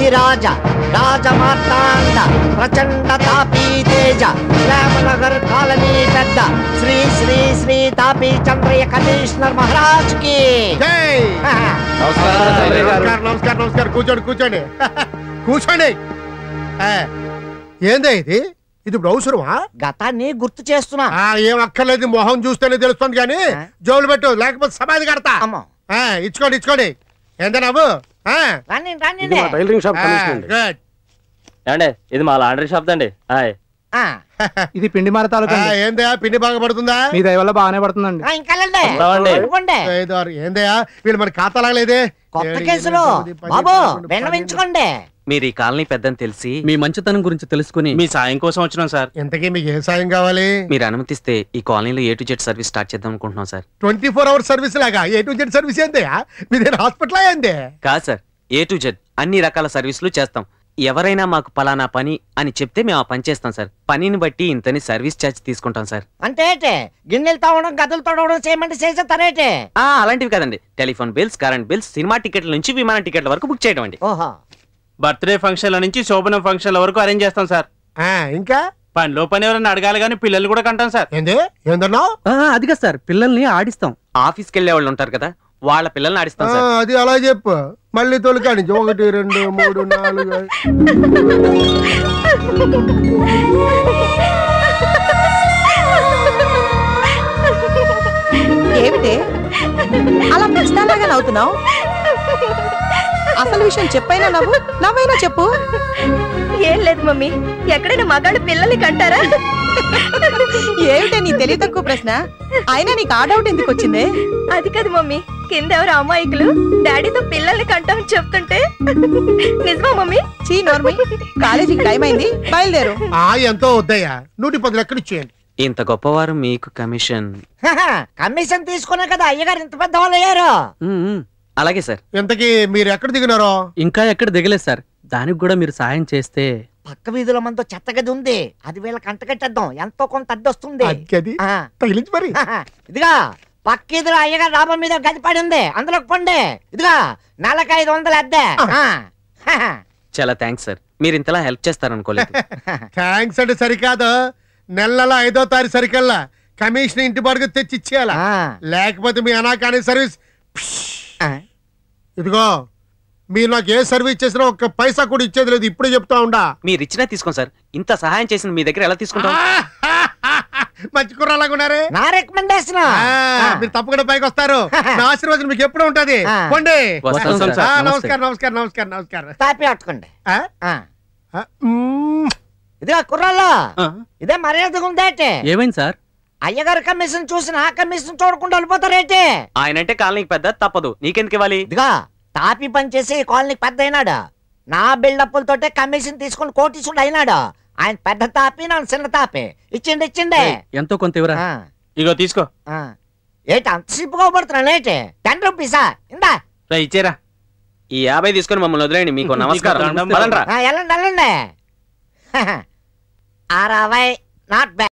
రాజ రాజమార్తాండ ప్రచండ తాపీ తేజ రామనగర్ కాలనీ పెద్ద శ్రీ శ్రీ శ్రీ తాపీ చంద్రయ్య కమిషనర్ మహారాజ్ కి జై నమస్కారం నమస్కారం నమస్కారం కూర్చోండి కూర్చోండి కూర్చోండి ఆ, ఏందే ఇది ఇది ఇప్పుడు అవసరమా గతాన్ని గుర్తు చేస్తున్నా ఆ, ఏం అక్కర్లేదు మొహం చూస్తేనే తెలుస్తుంది కానీ ఆ? జోలు పెట్టు లేకపోతే సమాధి కడతా అమ్మో ఆ, ఇచ్చుకోండి ఇచ్చుకోండి ఎంత నవ్వు ఆ, రండి రండి ఇది మా టైలరింగ్ షాప్ ఆ, కమిషన్ అండి good. ఏమండి ఇది మా లాండ్రీ షాప్ దండి హాయ్ ఆ, ఇది పిండి మార తాలూకా ఆ, అండి. ఏందయ్యా పిండి బాగా పడుతుందా మీ దయ వల్ల బాగానే పడుతుందండి ఆ, ఇంకా వెళ్ళండి వస్తామండి. ఇవ్వండి. ఐదు, ఆరు. ఏందయ్యా వీళ్ళు మన ఖాతా లాగలేదే కొత్త ఏడు, కేసులు ఎనిమిది, పది, బాబు పదకొండు, విన్నవించుకోండి మీరు ఈ కాలనీ పెద్దని తెలిసి మీ మంచితనం గురించి తెలుసుకుని మీ సాయం కోసం వచ్చినాం సార్ ఇంతకీ మీకు ఏ సాయం కావాలి మీరు అనుమతిస్తే ఈ కాలనీలో A to Z service start చేద్దాం అనుకుంటున్నాం sir twenty four hours service లాగా ఏ టు జెడ్ సర్వీస్ ఏందయ్యా మీదే హాస్పిటల్ ఏంది కాదు సార్ ఏ టు జెడ్ అన్ని రకాల సర్వీసులు చేస్తాం ఎవరైనా మాకు పలానా పని అని చెప్తే మేము ఆ పని చేస్తాం సార్ పనిని బట్టి ఇంతని సర్వీస్ ఛార్జ్ తీసుకుంటాం సార్ అంటే ఏంటి గిన్నెలు తవ్వడం గదులు తొడవడం చేయమంటే చేసేస్తారేటి ఆ అలాంటివి కదండి telephone bills current bills cinema టికెట్ల నుంచి విమాన టికెట్ల వరకు బుక్ చేయడం అండి ఓహో బర్త్డే ఫంక్షన్ల నుంచి శోభనం ఫంక్షన్ల వరకు అరేంజ్ చేస్తాం సార్ ఆ, ఇంకా పనిలో పని ఎవరైనా అడగాలి కానీ పిల్లలు కూడా కంటాం సార్ ఏంది ఏందన్నావు ఆ, అది కాదు సార్ పిల్లల్ని ఆడిస్తాం ఆఫీస్కి వెళ్ళే వాళ్ళు ఉంటారు కదా వాళ్ళ పిల్లల్ని ఆడిస్తాం సార్ అది అలా చెప్పు మళ్ళీ తొలికాడి ఒకటి రెండు మూడు నాలుగు ఐదు. ఏమిటి అలా పిచ్చిదాలాగా నవ్వుతున్నావు అసలు విషయం చెప్పైనా నవ్వు నవ్వైనా చెప్పు ఏం లేదు మమ్మీ ఎక్కడైనా మగాళ్ళు పిల్లల్ని కంటారా ఏమిటే నీ తెలివి తక్కువ ప్రశ్న అయినా నీకు ఆ డౌట్ ఎందుకు వచ్చింది అది కాదు మమ్మీ కింద ఎవరు అమాయకులు డాడీతో పిల్లల్ని కంటామని చెప్తుంటే నిజమా మమ్మీ చీ నోర్మి కాలేజీకి టైం అయింది బయలుదేరు ఆ ఎంతో వద్దయ్యా నూటి పది లెక్కలు ఇచ్చేయండి ఇంత గొప్పవారు మీకు కమిషన్ హహ, కమిషన్ తీసుకునే కదా అయ్యగారు ఇంత పెద్ద వాళ్ళు అయ్యారు ఉమ్, ఉమ్. అలాగే సార్ ఇంతకీ మీరు ఎక్కడ దిగినారో ఇంకా ఎక్కడ దిగలేదు సార్ దానికి కూడా మీరు సాయం చేస్తే పక్క వీధిలో మనతో చెత్త గది ఉంది అది వీళ్ళకి అంటకట్టేద్దాం ఎంతో కొంత అద్దె వస్తుంది అది ఆ, తగిలించి మరి హహ, ఇదిగా పక్క ఎదురు అయ్యగారు డాబా మీద గది పడి ఉంది అందులోకి పండి ఇదిగా నెలకు ఐదు వందలు అద్దె ఆ, హహ, చాలా థ్యాంక్స్ సార్ మీరు ఇంతలా హెల్ప్ చేస్తారనుకోలేదు థ్యాంక్స్ అంటే సరికాదు నెల నెల ఐదో తారీఖు సరికల్లా కమిషన్ ఇంటి బాడుగ తెచ్చి ఇచ్చేయాల ఆ, లేకపోతే మీ అనాకాని సర్వీస్ ఆ. ఇదిగో మీరు నాకు ఏ సర్వీస్ చేసినా ఒక్క పైసా కూడా ఇచ్చేది లేదు ఇప్పుడే చెప్తా ఉండా మీరు ఇచ్చినా తీసుకోండి సార్ ఇంత సహాయం చేసిన మీ దగ్గర ఎలా తీసుకుంటాం మంచి కుర్రాలాగా ఉన్నారే నా రికమెండేషన్ ఆ, మీరు తప్పకుండా పైకి వస్తారు నా ఆశీర్వాదం మీకు ఎప్పుడు ఉంటది ఆ. పోండి వస్తాం వస్తాం సార్ ఆ, సార్ నమస్కారం నమస్కారం నమస్కారం నమస్కారం తాపి పట్టుకోండి ఆ? ఆ, ఆ, మ్మ్. ఇదిగా కుర్రాళ్ళు ఆ, ఇదే మర్యాదగా ఉందేటి ఏమైంది సార్ అయ్యగారి కమిషన్ చూసి నా కమిషన్ చూడకుండా వెళ్ళిపోతారేటి ఆయనంటే కాలనీకి పెద్ద తప్పదు నీకెందుకు ఇవ్వాలి ఇదిగా తాపి పని చేసి ఈ కాలనీకి పెద్ద అయినాడు నా బిల్డప్పులతోటే కమిషన్ తీసుకుని కోటీసుడు అయినాడు ఆయన పెద్ద తాపి నన్ను చిన్న తాపి ఇచ్చిండి ఇచ్చిండి ఎంతో కొంత ఇవ్వరా ఆ, ఇగో తీసుకో ఆ. ఏంటి అంత సిప్పుగా పడుతున్నాను ఏంటి టెన్ రూపీసా ఇందా రా ఇచ్చేరా ఈ యాభై తీసుకొని మమ్మల్ని వదిలేయండి మీకు నమస్కారం దండం పదండ్రా. ఆ, వెళ్ళండి వెళ్ళండి అరవై నాట్ బ్యాడ్